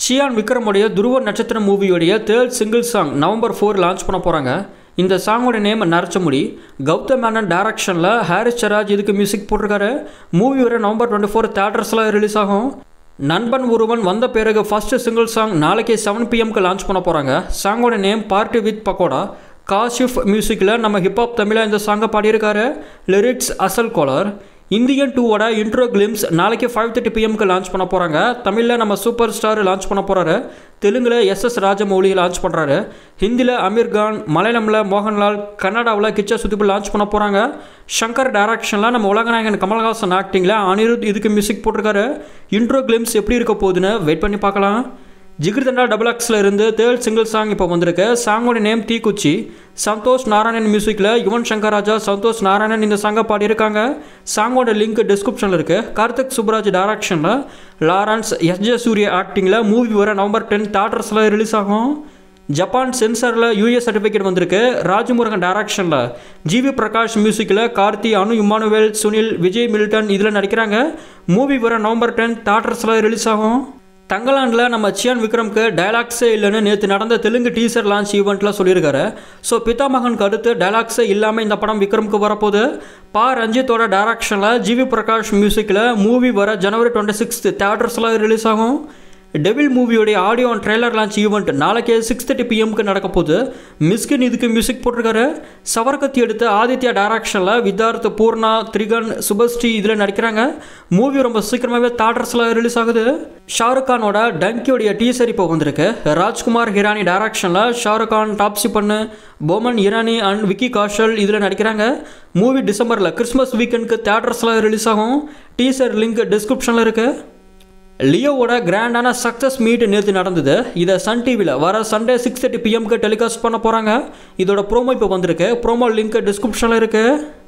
cyan விக்ரமுடைய துருவ நட்சத்திர மூவியோடைய third single song November four launch பண்ண போகிறாங்க இந்த சாங்கோட நேம் நரச்சமுடி கௌதம் மேனன் டைரக்ஷனில் ஹாரிஸ் சராஜ் இதுக்கு மியூசிக் போட்டிருக்காரு மூவி வர நவம்பர் டுவெண்ட்டி ஃபோர் தேட்டர்ஸில் ரிலீஸ் ஆகும் Nanban Oruvan Vantha Piragu first single song நாளைக்கு செவன் பிஎம்க்கு லான்ச் பண்ண போகிறாங்க சாங்கோட name party with pakoda Kashif மியூசிக்கில் நம்ம ஹிப்ஹாப் தமிழாக இந்த சாங்கை பாடியிருக்காரு லிரிக்ஸ் அசல் கோலர் இந்தியன் டூவோட இன்ட்ரோ கிளிம்ஸ் நாளைக்கு ஃபைவ் தேர்ட்டி பிஎம்க்கு லான்ச் பண்ண போகிறாங்க தமிழில் நம்ம சூப்பர் ஸ்டார் லான்ச் பண்ண போகிறாரு தெலுங்கில் எஸ் எஸ் ராஜமௌலி லான்ச் பண்ணுறாரு ஹிந்தியில் அமீர் கான் மலையாளமில் மோகன்லால் கன்னடாவில் கிச்சா சுத்திப்பு லான்ச் பண்ண போகிறாங்க ஷங்கர் டைரக்ஷனில் நம்ம உலகநாயகன் கமல்ஹாசன் ஆக்டிங்கில் அனிருத் இதுக்கு மியூசிக் போட்டிருக்காரு இன்ட்ரோ கிளிம்ஸ் எப்படி இருக்க போகுதுன்னு வெயிட் பண்ணி பார்க்கலாம் ஜிகிர்தண்டா டபுள் எக்ஸில் இருந்து தேர்ட் சிங்கிள் சாங் இப்போ வந்திருக்கு சாங்கோட நேம் தீக்குச்சி சந்தோஷ் நாராயணன் மியூசிக்கில் யுவன் சங்கர் ராஜா சந்தோஷ் நாராயணன் இந்த சாங்கை பாடியிருக்காங்க சாங்கோட லிங்க் டிஸ்கிரிப்ஷனில் இருக்குது கார்த்திக் சுப்ராஜ் டைரக்ஷனில் லாரன்ஸ் எஸ் ஜே சூர்யா ஆக்டிங்கில் மூவி வர நவம்பர் டென் தேட்டர்ஸில் ரிலீஸ் ஆகும் ஜப்பான் சென்சாரில் யூஎஸ் சர்டிஃபிகேட் வந்திருக்கு ராஜமுருகன் டைரக்ஷனில் ஜிவி பிரகாஷ் மியூசிக்கில் கார்த்தி அனு இமானுவேல் சுனில் விஜய் மில்டன் இதில் நடிக்கிறாங்க மூவி வர நவம்பர் டென் தேட்டர்ஸில் ரிலீஸ் ஆகும் தங்கலாண்டில் நம்ம சியான் விக்ரம்க்கு டைலாக்ஸே இல்லைன்னு நேற்று நடந்த தெலுங்கு டீசர் லான்ச் ஈவெண்ட்டில் சொல்லியிருக்காரு ஸோ பிதாமகனுக்கு அடுத்து டைலாக்ஸே இல்லாமல் இந்த படம் விக்ரம்க்கு வரப்போகுது பா ரஞ்சித்தோட டைரக்ஷனில் ஜிவி பிரகாஷ் மியூசிக்கில் மூவி வர ஜனவரி டுவெண்ட்டி சிக்ஸ்த் தேட்டர்ஸில் ரிலீஸ் ஆகும் டெவில் மூவியோடைய audio and trailer launch event நாளைக்கு சிக்ஸ் தேர்ட்டி பிஎம்க்கு நடக்க போகுது மிஸ்கின் இதுக்கு மியூசிக் போட்டிருக்காரு சவர்கத்தி எடுத்து ஆதித்யா டைரக்ஷனில் வித்தார்த் பூர்ணா திரிகன் சுபஸ்ரீ இதில் நடிக்கிறாங்க மூவி ரொம்ப சீக்கிரமாகவே தேட்டர்ஸில் ரிலீஸ் ஆகுது ஷாருக் கானோட டங்கியோடைய டீசர் இப்போ வந்திருக்கு ராஜ்குமார் ஹிரானி டைரக்ஷனில் ஷாருக் கான் டாப்ஸி பண்ணு போமன் இரானி அண்ட் விக்கி காஷல் இதில் நடிக்கிறாங்க மூவி டிசம்பரில் கிறிஸ்மஸ் வீக்கெண்டுக்கு தேட்டர்ஸில் ரிலீஸ் ஆகும் டீசர் லிங்க் டிஸ்கிரிப்ஷனில் இருக்குது லியோவோட கிராண்டான சக்ஸஸ் மீட் நேற்று நடந்தது இதை சன் டிவியில் வர சண்டே சிக்ஸ் தேர்ட்டி பிஎம்க்கு டெலிகாஸ்ட் பண்ண போகிறாங்க இதோட ப்ரோமோ இப்போ வந்திருக்கு ப்ரோமோ லிங்க் டிஸ்கிரிப்ஷனில் இருக்குது